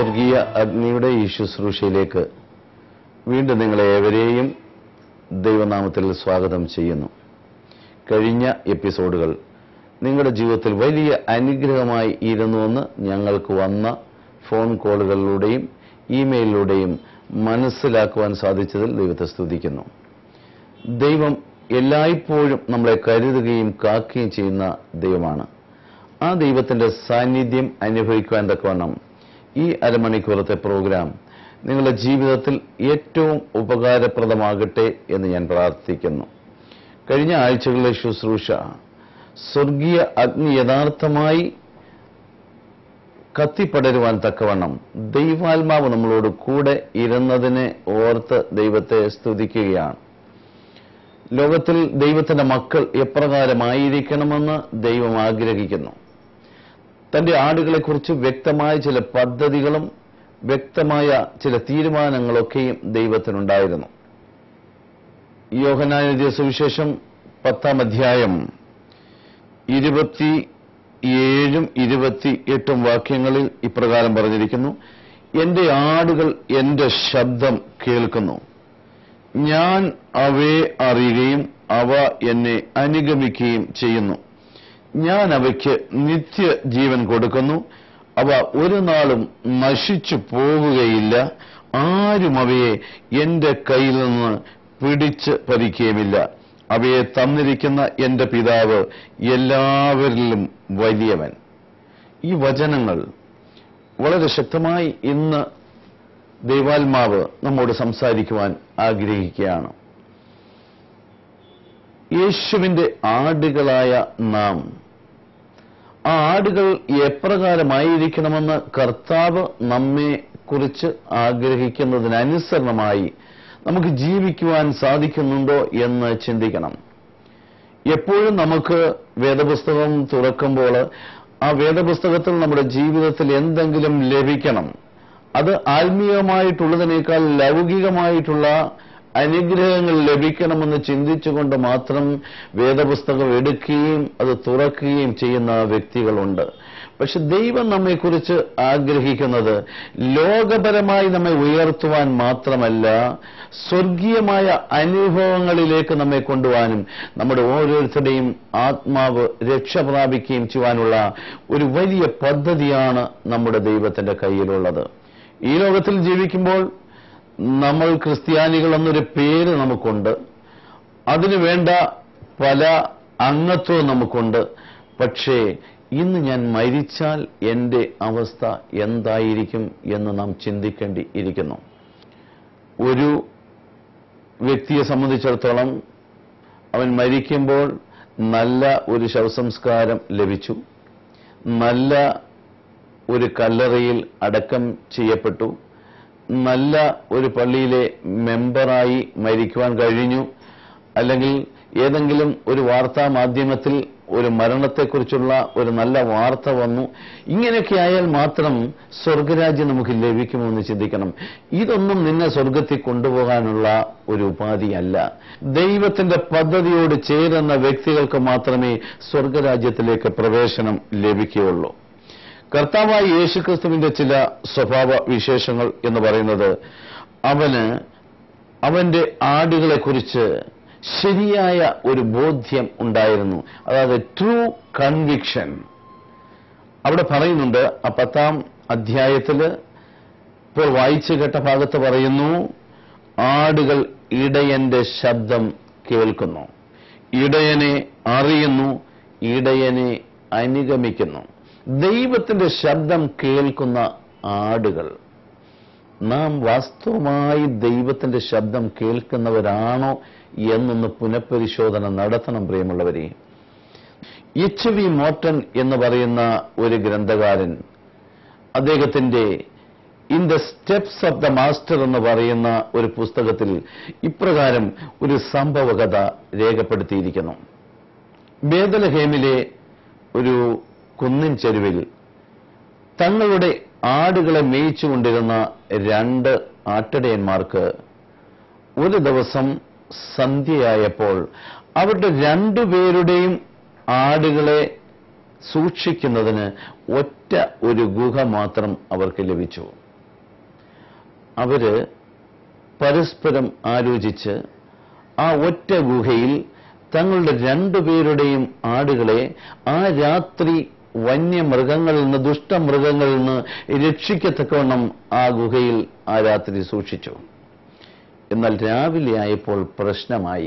സ്വർഗീയ അഗ്നിയുടെ ഈ ശുശ്രൂഷയിലേക്ക് വീണ്ടും നിങ്ങളെ ഏവരെയും ദൈവനാമത്തിൽ സ്വാഗതം ചെയ്യുന്നു കഴിഞ്ഞ എപ്പിസോഡുകൾ നിങ്ങളുടെ ജീവിതത്തിൽ വലിയ അനുഗ്രഹമായി ഇരുന്നുവെന്ന് ഞങ്ങൾക്ക് വന്ന ഫോൺ കോളുകളിലൂടെയും ഇമെയിലിലൂടെയും മനസ്സിലാക്കുവാൻ സാധിച്ചതിൽ ദൈവത്തെ സ്തുതിക്കുന്നു ദൈവം എല്ലായ്പ്പോഴും നമ്മളെ കരുതുകയും കാക്കുകയും ചെയ്യുന്ന ദൈവമാണ് ആ ദൈവത്തിന്റെ സാന്നിധ്യം അനുഭവിക്കുവാൻ തക്കവണ്ണം ഈ അരമണിക്കൂറത്തെ പ്രോഗ്രാം നിങ്ങളുടെ ജീവിതത്തിൽ ഏറ്റവും ഉപകാരപ്രദമാകട്ടെ എന്ന് ഞാൻ പ്രാർത്ഥിക്കുന്നു കഴിഞ്ഞ ആഴ്ചകളിലെ ശുശ്രൂഷ സ്വർഗീയ അഗ്നി യഥാർത്ഥമായി കത്തിപ്പടരുവാൻ തക്കവണ്ണം ദൈവാത്മാവ് നമ്മളോട് കൂടെ ഇരുന്നതിനെ ഓർത്ത് ദൈവത്തെ സ്തുതിക്കുകയാണ് ലോകത്തിൽ ദൈവത്തിന്റെ മക്കൾ എപ്രകാരമായിരിക്കണമെന്ന് ദൈവം ആഗ്രഹിക്കുന്നു തന്റെ ആടുകളെക്കുറിച്ച് വ്യക്തമായ ചില പദ്ധതികളും വ്യക്തമായ ചില തീരുമാനങ്ങളൊക്കെയും ദൈവത്തിനുണ്ടായിരുന്നു യോഹനായ സുവിശേഷം പത്താം അധ്യായം ഇരുപത്തി ഏഴും ഇരുപത്തി എട്ടും വാക്യങ്ങളിൽ ഇപ്രകാരം പറഞ്ഞിരിക്കുന്നു എന്റെ ആടുകൾ എന്റെ ശബ്ദം കേൾക്കുന്നു ഞാൻ അവയെ അറിയുകയും അവ എന്നെ അനുഗമിക്കുകയും ചെയ്യുന്നു ഞാൻ അവയ്ക്ക് നിത്യജീവൻ കൊടുക്കുന്നു അവ ഒരു നാളും നശിച്ചു പോകുകയില്ല ആരും അവയെ എന്റെ കയ്യിൽ നിന്ന് പിടിച്ച് പറിക്കുകയുമില്ല അവയെ തന്നിരിക്കുന്ന എന്റെ പിതാവ് എല്ലാവരിലും വലിയവൻ ഈ വചനങ്ങൾ വളരെ ശക്തമായി ഇന്ന് ദൈവാത്മാവ് നമ്മോട് സംസാരിക്കുവാൻ ആഗ്രഹിക്കുകയാണ് യേശുവിന്റെ ആടുകളായ നാം ആ ആടുകൾ എപ്രകാരമായിരിക്കണമെന്ന് കർത്താവ് നമ്മെ കുറിച്ച് ആഗ്രഹിക്കുന്നതിനനുസരണമായി നമുക്ക് ജീവിക്കുവാൻ സാധിക്കുന്നുണ്ടോ എന്ന് ചിന്തിക്കണം എപ്പോഴും നമുക്ക് വേദപുസ്തകം തുറക്കുമ്പോൾ ആ വേദപുസ്തകത്തിൽ നമ്മുടെ ജീവിതത്തിൽ എന്തെങ്കിലും ലഭിക്കണം അത് ആത്മീയമായിട്ടുള്ളതിനേക്കാൾ ലൗകികമായിട്ടുള്ള അനുഗ്രഹങ്ങൾ ലഭിക്കണമെന്ന് ചിന്തിച്ചുകൊണ്ട് മാത്രം വേദപുസ്തകം എടുക്കുകയും അത് തുറക്കുകയും ചെയ്യുന്ന വ്യക്തികളുണ്ട് പക്ഷെ ദൈവം നമ്മെക്കുറിച്ച് ആഗ്രഹിക്കുന്നത് ലോകപരമായി നമ്മെ ഉയർത്തുവാൻ മാത്രമല്ല സ്വർഗീയമായ അനുഭവങ്ങളിലേക്ക് നമ്മെ കൊണ്ടുപോകാനും നമ്മുടെ ഓരോരുത്തരുടെയും ആത്മാവ് രക്ഷ പ്രാപിക്കുകയും ചെയ്യുവാനുള്ള ഒരു വലിയ പദ്ധതിയാണ് നമ്മുടെ ദൈവത്തിന്റെ കയ്യിലുള്ളത് ഈ ലോകത്തിൽ ജീവിക്കുമ്പോൾ നമ്മൾ ക്രിസ്ത്യാനികൾ എന്നൊരു പേര് നമുക്കുണ്ട് അതിനു വേണ്ട പല അംഗത്വവും നമുക്കുണ്ട് പക്ഷേ ഇന്ന് ഞാൻ മരിച്ചാൽ എന്റെ അവസ്ഥ എന്തായിരിക്കും എന്ന് നാം ചിന്തിക്കേണ്ടി ഇരിക്കുന്നു ഒരു വ്യക്തിയെ സംബന്ധിച്ചിടത്തോളം അവൻ മരിക്കുമ്പോൾ നല്ല ഒരു ശവസംസ്കാരം ലഭിച്ചു നല്ല ഒരു കല്ലറയിൽ അടക്കം ചെയ്യപ്പെട്ടു നല്ല ഒരു പള്ളിയിലെ മെമ്പറായി മരിക്കുവാൻ കഴിഞ്ഞു അല്ലെങ്കിൽ ഏതെങ്കിലും ഒരു വാർത്താ മാധ്യമത്തിൽ ഒരു മരണത്തെക്കുറിച്ചുള്ള ഒരു നല്ല വാർത്ത വന്നു ഇങ്ങനെയൊക്കെ ആയാൽ മാത്രം സ്വർഗരാജ്യം നമുക്ക് ലഭിക്കുമോ എന്ന് ചിന്തിക്കണം ഇതൊന്നും നിന്നെ സ്വർഗത്തിൽ കൊണ്ടുപോകാനുള്ള ഒരു ഉപാധിയല്ല ദൈവത്തിന്റെ പദ്ധതിയോട് ചേരുന്ന വ്യക്തികൾക്ക് മാത്രമേ സ്വർഗരാജ്യത്തിലേക്ക് പ്രവേശനം ലഭിക്കുകയുള്ളൂ കർത്താവായ യേശുക്രിസ്തുവിന്റെ ചില സ്വഭാവ വിശേഷങ്ങൾ എന്ന് പറയുന്നത് അവന് അവന്റെ ആടുകളെക്കുറിച്ച് ശരിയായ ഒരു ബോധ്യം ഉണ്ടായിരുന്നു അതായത് ട്രൂ കൺവിക്ഷൻ അവിടെ പറയുന്നുണ്ട് ആ പത്താം അധ്യായത്തില് ഇപ്പോൾ വായിച്ചു കേട്ട ഭാഗത്ത് പറയുന്നു ആടുകൾ ഇടയന്റെ ശബ്ദം കേൾക്കുന്നു ഇടയനെ അറിയുന്നു ഇടയനെ അനുഗമിക്കുന്നു ദൈവത്തിന്റെ ശബ്ദം കേൾക്കുന്ന ആടുകൾ നാം വാസ്തവമായി ദൈവത്തിന്റെ ശബ്ദം കേൾക്കുന്നവരാണോ എന്നൊന്ന് പുനഃപരിശോധന നടത്തണം പ്രിയമുള്ളവരെ എച്ച് വി മോട്ടൻ എന്ന് പറയുന്ന ഒരു ഗ്രന്ഥകാരൻ അദ്ദേഹത്തിന്റെ in the steps of the master എന്ന് പറയുന്ന ഒരു പുസ്തകത്തിൽ ഇപ്രകാരം ഒരു സംഭവകഥ രേഖപ്പെടുത്തിയിരിക്കുന്നു ബേദലഹേമിലെ ഒരു കുന്നിൻ ചെരുവിൽ തങ്ങളുടെ ആടുകളെ മേയിച്ചുകൊണ്ടിരുന്ന രണ്ട് ആട്ടിടയന്മാർക്ക് ഒരു ദിവസം സന്ധ്യയായപ്പോൾ അവരുടെ രണ്ടുപേരുടെയും ആടുകളെ സൂക്ഷിക്കുന്നതിന് ഒറ്റ ഒരു ഗുഹ മാത്രം അവർക്ക് ലഭിച്ചു അവര് പരസ്പരം ആലോചിച്ച് ആ ഒറ്റ ഗുഹയിൽ തങ്ങളുടെ രണ്ടുപേരുടെയും ആടുകളെ ആ രാത്രി വന്യമൃഗങ്ങളിൽ നിന്ന് ദുഷ്ടമൃഗങ്ങളിൽ നിന്ന് രക്ഷിക്കത്തക്കവണ്ണം ആ ഗുഹയിൽ ആ രാത്രി സൂക്ഷിച്ചു എന്നാൽ രാവിലെ ആയപ്പോൾ പ്രശ്നമായി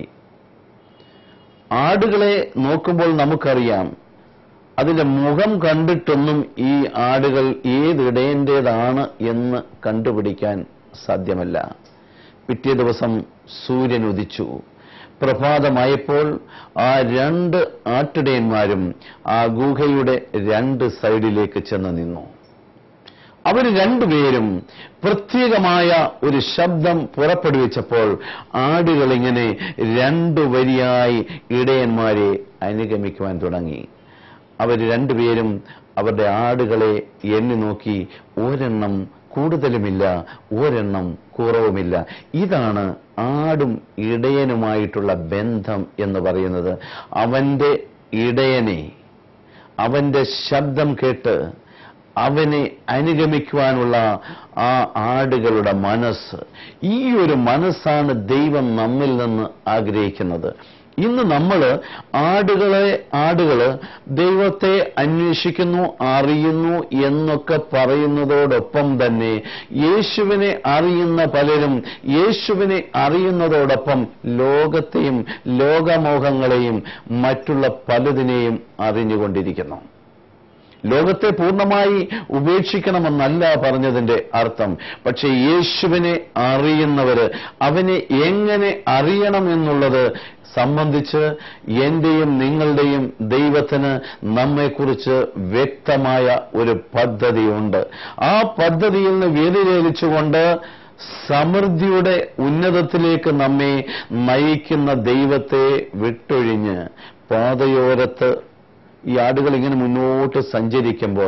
ആടുകളെ നോക്കുമ്പോൾ നമുക്കറിയാം അതിന്റെ മുഖം കണ്ടിട്ടൊന്നും ഈ ആടുകൾ ഏതിടേണ്ടതാണ് എന്ന് കണ്ടുപിടിക്കാൻ സാധ്യമല്ല പിറ്റേ ദിവസം സൂര്യൻ ഉദിച്ചു പ്രഭാതമായപ്പോൾ ആ രണ്ട് ആട്ടിടയന്മാരും ആ ഗുഹയുടെ രണ്ട് സൈഡിലേക്ക് ചെന്ന് നിന്നു അവർ രണ്ടുപേരും പ്രത്യേകമായ ഒരു ശബ്ദം പുറപ്പെടുവിച്ചപ്പോൾ ആടുകൾ ഇങ്ങനെ രണ്ടു വരിയായി ഇടയന്മാരെ അനുഗമിക്കുവാൻ തുടങ്ങി അവർ രണ്ടുപേരും അവരുടെ ആടുകളെ എണ്ണി നോക്കി ഒരെണ്ണം കൂടുതലുമില്ല ഒരെണ്ണം കുറവുമില്ല ഇതാണ് ആടും ഇടയനുമായിട്ടുള്ള ബന്ധം എന്ന് പറയുന്നത് അവന്റെ ഇടയനെ അവന്റെ ശബ്ദം കേട്ട് അവനെ അനുഗമിക്കുവാനുള്ള ആ ആടുകളുടെ മനസ്സ് ഈ ഒരു മനസ്സാണ് ദൈവം നമ്മിൽ നിന്ന് ആഗ്രഹിക്കുന്നത് ഇന്ന് നമ്മൾ ആടുകളെ ആടുകള് ദൈവത്തെ അന്വേഷിക്കുന്നു അറിയുന്നു എന്നൊക്കെ പറയുന്നതോടൊപ്പം തന്നെ യേശുവിനെ അറിയുന്ന പലരും യേശുവിനെ അറിയുന്നതോടൊപ്പം ലോകത്തെയും ലോകമോഹങ്ങളെയും മറ്റുള്ള പലതിനെയും അറിഞ്ഞുകൊണ്ടിരിക്കുന്നു ലോകത്തെ പൂർണ്ണമായി ഉപേക്ഷിക്കണമെന്നല്ല പറഞ്ഞതിന്റെ അർത്ഥം പക്ഷെ യേശുവിനെ അറിയുന്നവര് അവനെ എങ്ങനെ അറിയണം എന്നുള്ളത് സംബന്ധിച്ച് എന്റെയും നിങ്ങളുടെയും ദൈവത്തിന് നമ്മെക്കുറിച്ച് വ്യക്തമായ ഒരു പദ്ധതിയുണ്ട് ആ പദ്ധതിയിൽ നിന്ന് വ്യതിചലിച്ചുകൊണ്ട് സമൃദ്ധിയുടെ ഉന്നതത്തിലേക്ക് നമ്മെ നയിക്കുന്ന ദൈവത്തെ വിട്ടൊഴിഞ്ഞ് പാതയോരത്ത് ഈ ആടുകൾ ഇങ്ങനെ മുന്നോട്ട് സഞ്ചരിക്കുമ്പോൾ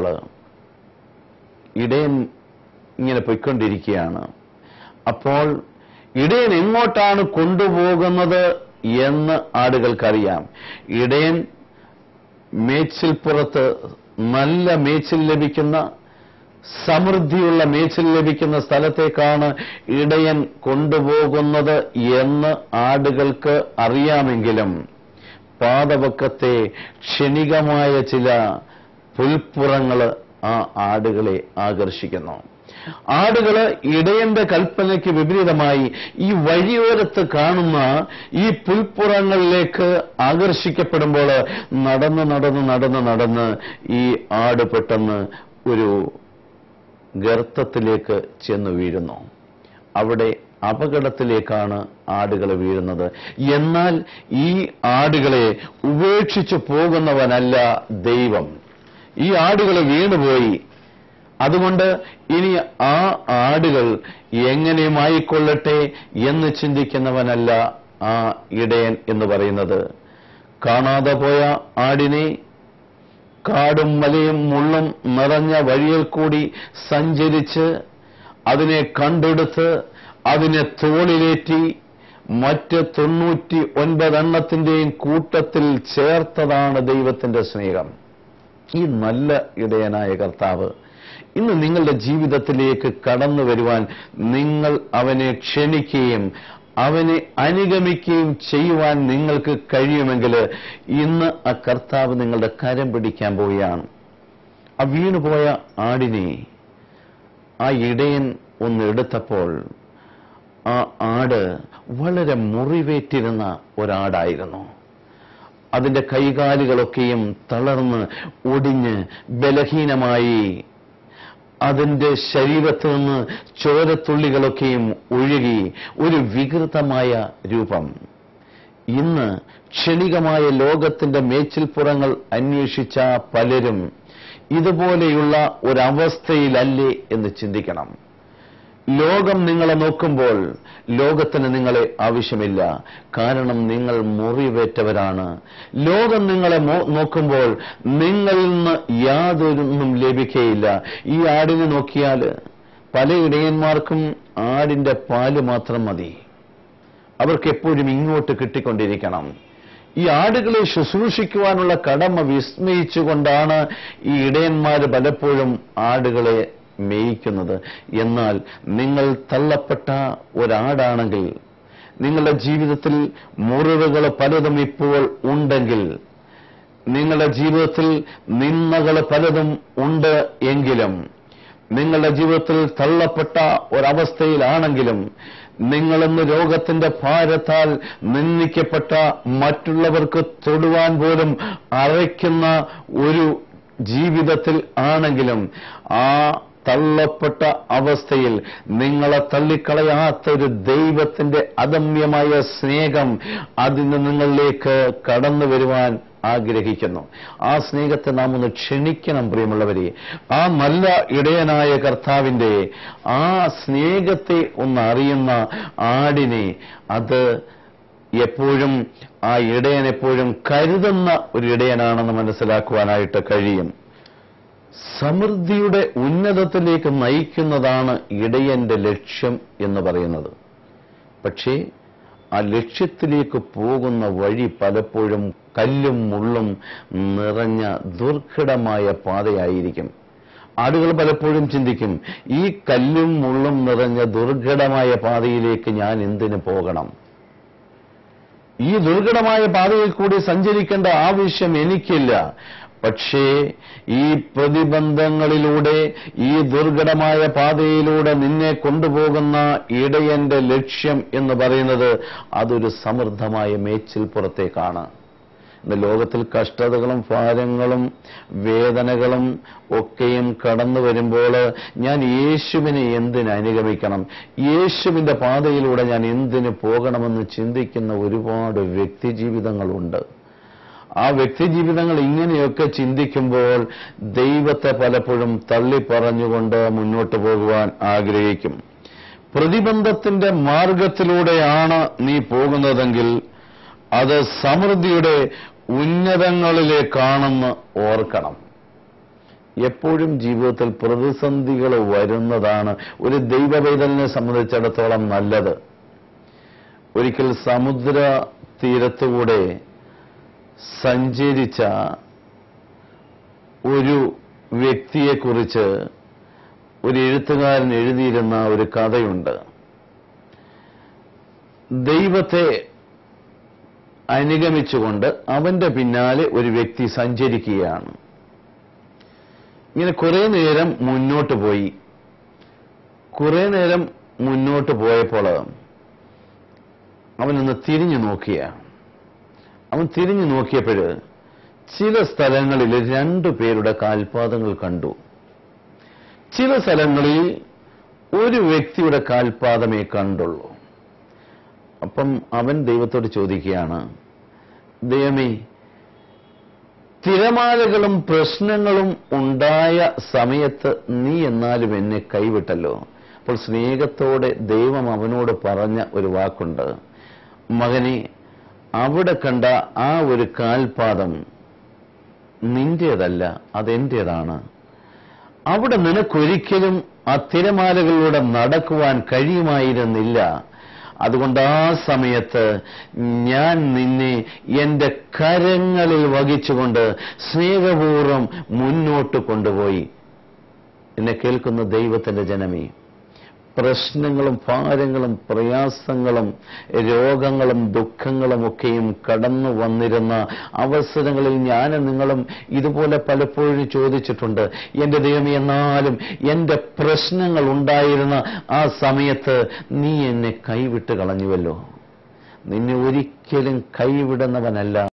ഇടയൻ ഇങ്ങനെ പൊയ്ക്കൊണ്ടിരിക്കുകയാണ് അപ്പോൾ ഇടയൻ എങ്ങോട്ടാണ് കൊണ്ടുപോകുന്നത് എന്ന് ആടുകൾക്കറിയാം ഇടയൻ മേച്ചിൽപ്പുറത്ത് നല്ല മേച്ചിൽ ലഭിക്കുന്ന സമൃദ്ധിയുള്ള മേച്ചിൽ ലഭിക്കുന്ന സ്ഥലത്തേക്കാണ് ഇടയൻ കൊണ്ടുപോകുന്നത് എന്ന് ആടുകൾക്ക് അറിയാമെങ്കിലും പാതപക്കത്തെ ക്ഷണികമായ ചില പുൽപ്പുറങ്ങൾ ആ ആടുകളെ ആകർഷിക്കുന്നു ആടുകള് ഇടയന്റെ കൽപ്പനയ്ക്ക് വിപരീതമായി ഈ വഴിയോരത്ത് കാണുന്ന ഈ പുൽപ്പുറങ്ങളിലേക്ക് ആകർഷിക്കപ്പെടുമ്പോൾ നടന്ന് നടന്ന് നടന്ന് നടന്ന് ഈ ആട് പെട്ടെന്ന് ഒരു ഗർത്തത്തിലേക്ക് ചെന്ന് വീഴുന്നു അവിടെ അപകടത്തിലേക്കാണ് ആടുകൾ വീഴുന്നത് എന്നാൽ ഈ ആടുകളെ ഉപേക്ഷിച്ചു പോകുന്നവനല്ല ദൈവം ഈ ആടുകൾ വീണുപോയി അതുകൊണ്ട് ഇനി ആ ആടുകൾ എങ്ങനെയുമായിക്കൊള്ളട്ടെ എന്ന് ചിന്തിക്കുന്നവനല്ല ആ ഇടയൻ എന്ന് പറയുന്നത് കാണാതെ പോയ ആടിനെ കാടും മലയും മുള്ളും നിറഞ്ഞ വഴിയിൽ കൂടി സഞ്ചരിച്ച് അതിനെ കണ്ടെടുത്ത് അതിനെ തോളിലേറ്റി മറ്റ് തൊണ്ണൂറ്റി ഒൻപതെണ്ണത്തിന്റെയും കൂട്ടത്തിൽ ചേർത്തതാണ് ദൈവത്തിന്റെ സ്നേഹം ഈ നല്ല ഇടയനായ കർത്താവ് ഇന്ന് നിങ്ങളുടെ ജീവിതത്തിലേക്ക് കടന്നു വരുവാൻ നിങ്ങൾ അവനെ ക്ഷണിക്കുകയും അവനെ അനുഗമിക്കുകയും ചെയ്യുവാൻ നിങ്ങൾക്ക് കഴിയുമെങ്കിൽ ഇന്ന് ആ കർത്താവ് നിങ്ങളുടെ കരം പിടിക്കാൻ പോവുകയാണ് ആ വീണുപോയ ആടിനെ ആ ഇടയൻ ഒന്ന് എടുത്തപ്പോൾ ആ ആട് വളരെ മുറിവേറ്റിരുന്ന ഒരാടായിരുന്നു അതിന്റെ കൈകാലുകളൊക്കെയും തളർന്ന് ഒടിഞ്ഞ് ബലഹീനമായി അതിന്റെ ശരീരത്ത് നിന്ന് ചോരത്തുള്ളികളൊക്കെയും ഒഴുകി ഒരു വികൃതമായ രൂപം ഇന്ന് ക്ഷണികമായ ലോകത്തിന്റെ മേച്ചിൽപ്പുറങ്ങൾ അന്വേഷിച്ച പലരും ഇതുപോലെയുള്ള ഒരവസ്ഥയിലല്ലേ എന്ന് ചിന്തിക്കണം ലോകം നിങ്ങളെ നോക്കുമ്പോൾ ലോകത്തിന് നിങ്ങളെ ആവശ്യമില്ല കാരണം നിങ്ങൾ മുറിവേറ്റവരാണ് ലോകം നിങ്ങളെ മോ- നോക്കുമ്പോൾ നിങ്ങളിൽ നിന്ന് യാതൊന്നും ലഭിക്കുകയില്ല ഈ ആടിനെ നോക്കിയാൽ പല ഇടയന്മാർക്കും ആടിന്റെ പാല് മാത്രം മതി അവർക്ക് എപ്പോഴും ഇങ്ങോട്ട് കിട്ടിക്കൊണ്ടിരിക്കണം ഈ ആടുകളെ ശുശ്രൂഷിക്കുവാനുള്ള കടമ വിസ്മയിച്ചുകൊണ്ടാണ് ഈ ഇടയന്മാർ പലപ്പോഴും ആടുകളെ മേയിക്കുന്നത് എന്നാൽ നിങ്ങൾ തള്ളപ്പെട്ട ഒരാടാണെങ്കിൽ നിങ്ങളുടെ ജീവിതത്തിൽ മുറിവുകൾ പലതും ഇപ്പോൾ ഉണ്ടെങ്കിൽ നിങ്ങളുടെ ജീവിതത്തിൽ നിന്ദകൾ പലതും ഉണ്ട് എങ്കിലും നിങ്ങളുടെ ജീവിതത്തിൽ തള്ളപ്പെട്ട ഒരവസ്ഥയിലാണെങ്കിലും നിങ്ങളിന്ന് രോഗത്തിന്റെ ഭാരത്താൽ നിന്ദിക്കപ്പെട്ട മറ്റുള്ളവർക്ക് തൊടുവാൻ പോലും അറയ്ക്കുന്ന ഒരു ജീവിതത്തിൽ ആണെങ്കിലും ആ തള്ളപ്പെട്ട അവസ്ഥയിൽ നിങ്ങളെ തള്ളിക്കളയാത്ത ഒരു ദൈവത്തിന്റെ അദമ്യമായ സ്നേഹം അതിന് നിങ്ങളിലേക്ക് കടന്നു വരുവാൻ ആഗ്രഹിക്കുന്നു ആ സ്നേഹത്തെ നാം ഒന്ന് ക്ഷണിക്കണം പ്രിയമുള്ളവരെ ആ നല്ല ഇടയനായ കർത്താവിന്റെ ആ സ്നേഹത്തെ ഒന്ന് അറിയുന്ന ആടിനെ അത് എപ്പോഴും ആ ഇടയൻ എപ്പോഴും കരുതുന്ന ഒരു ഇടയനാണെന്ന് മനസ്സിലാക്കുവാനായിട്ട് കഴിയും സമൃദ്ധിയുടെ ഉന്നതത്തിലേക്ക് നയിക്കുന്നതാണ് ഇടയന്റെ ലക്ഷ്യം എന്ന് പറയുന്നത് പക്ഷേ ആ ലക്ഷ്യത്തിലേക്ക് പോകുന്ന വഴി പലപ്പോഴും കല്ലും മുള്ളും നിറഞ്ഞ ദുർഘടമായ പാതയായിരിക്കും ആളുകൾ പലപ്പോഴും ചിന്തിക്കും ഈ കല്ലും മുള്ളും നിറഞ്ഞ ദുർഘടമായ പാതയിലേക്ക് ഞാൻ എന്തിനു പോകണം ഈ ദുർഘടമായ പാതയിൽ കൂടി സഞ്ചരിക്കേണ്ട ആവശ്യം എനിക്കില്ല പക്ഷേ ഈ പ്രതിബന്ധങ്ങളിലൂടെ ഈ ദുർഘടമായ പാതയിലൂടെ നിന്നെ കൊണ്ടുപോകുന്ന ഇടയന്റെ ലക്ഷ്യം എന്ന് പറയുന്നത് അതൊരു സമൃദ്ധമായ മേച്ചിൽ പുറത്തേക്കാണ് ഇന്ന് ലോകത്തിൽ കഷ്ടതകളും ഭാരങ്ങളും വേദനകളും ഒക്കെയും കടന്നു വരുമ്പോൾ ഞാൻ യേശുവിനെ എന്തിന് അനുഗമിക്കണം യേശുവിന്റെ പാതയിലൂടെ ഞാൻ എന്തിന് പോകണമെന്ന് ചിന്തിക്കുന്ന ഒരുപാട് വ്യക്തിജീവിതങ്ങളുണ്ട് ആ വ്യക്തിജീവിതങ്ങൾ ഇങ്ങനെയൊക്കെ ചിന്തിക്കുമ്പോൾ ദൈവത്തെ പലപ്പോഴും തള്ളിപ്പറഞ്ഞുകൊണ്ട് മുന്നോട്ട് പോകുവാൻ ആഗ്രഹിക്കും പ്രതിബന്ധത്തിന്റെ മാർഗത്തിലൂടെയാണ് നീ പോകുന്നതെങ്കിൽ അത് സമൃദ്ധിയുടെ ഉന്നതങ്ങളിലേക്കാണെന്ന് ഓർക്കണം എപ്പോഴും ജീവിതത്തിൽ പ്രതിസന്ധികൾ വരുന്നതാണ് ഒരു ദൈവവൈതലിനെ സംബന്ധിച്ചിടത്തോളം നല്ലത് ഒരിക്കൽ സമുദ്ര തീരത്തുകൂടെ സഞ്ചരിച്ച ഒരു വ്യക്തിയെക്കുറിച്ച് ഒരു എഴുത്തുകാരൻ എഴുതിയിരുന്ന ഒരു കഥയുണ്ട് ദൈവത്തെ അനുഗമിച്ചുകൊണ്ട് അവന്റെ പിന്നാലെ ഒരു വ്യക്തി സഞ്ചരിക്കുകയാണ് ഇങ്ങനെ കുറെ നേരം മുന്നോട്ട് പോയി കുറെ നേരം മുന്നോട്ട് പോയപ്പോൾ അവനൊന്ന് തിരിഞ്ഞു നോക്കിയ അവൻ തിരിഞ്ഞു നോക്കിയപ്പോൾ ചില സ്ഥലങ്ങളിൽ രണ്ടു പേരുടെ കാൽപാദങ്ങൾ കണ്ടു ചില സ്ഥലങ്ങളിൽ ഒരു വ്യക്തിയുടെ കാൽപാദമേ കണ്ടുള്ളൂ അപ്പം അവൻ ദൈവത്തോട് ചോദിക്കുകയാണ് ദൈവമേ തിരമാലകളും പ്രശ്നങ്ങളും ഉണ്ടായ സമയത്ത് നീ എന്നാലും എന്നെ കൈവിട്ടല്ലോ അപ്പോൾ സ്നേഹത്തോടെ ദൈവം അവനോട് പറഞ്ഞ ഒരു വാക്കുണ്ട് മകനെ അവിടെ കണ്ട ആ ഒരു കാൽപാദം നിന്റേതല്ല അതെന്റേതാണ് അവിടെ നിനക്കൊരിക്കലും ആ തിരമാലകളിലൂടെ നടക്കുവാൻ കഴിയുമായിരുന്നില്ല അതുകൊണ്ട് ആ സമയത്ത് ഞാൻ നിന്നെ എന്റെ കരങ്ങളിൽ വഹിച്ചുകൊണ്ട് സ്നേഹപൂർവ്വം മുന്നോട്ട് കൊണ്ടുപോയി എന്നെ കേൾക്കുന്ന ദൈവത്തിന്റെ ജനമേ പ്രശ്നങ്ങളും ഭാരങ്ങളും പ്രയാസങ്ങളും രോഗങ്ങളും ദുഃഖങ്ങളും ഒക്കെയും കടന്നു വന്നിരുന്ന അവസരങ്ങളിൽ ഞാൻ നിങ്ങളും ഇതുപോലെ പലപ്പോഴും ചോദിച്ചിട്ടുണ്ട് എന്റെ ദൈവം എന്നാലും എന്റെ പ്രശ്നങ്ങൾ ഉണ്ടായിരുന്ന ആ സമയത്ത് നീ എന്നെ കൈവിട്ട് കളഞ്ഞുവല്ലോ നിന്നെ ഒരിക്കലും കൈവിടുന്നവനല്ല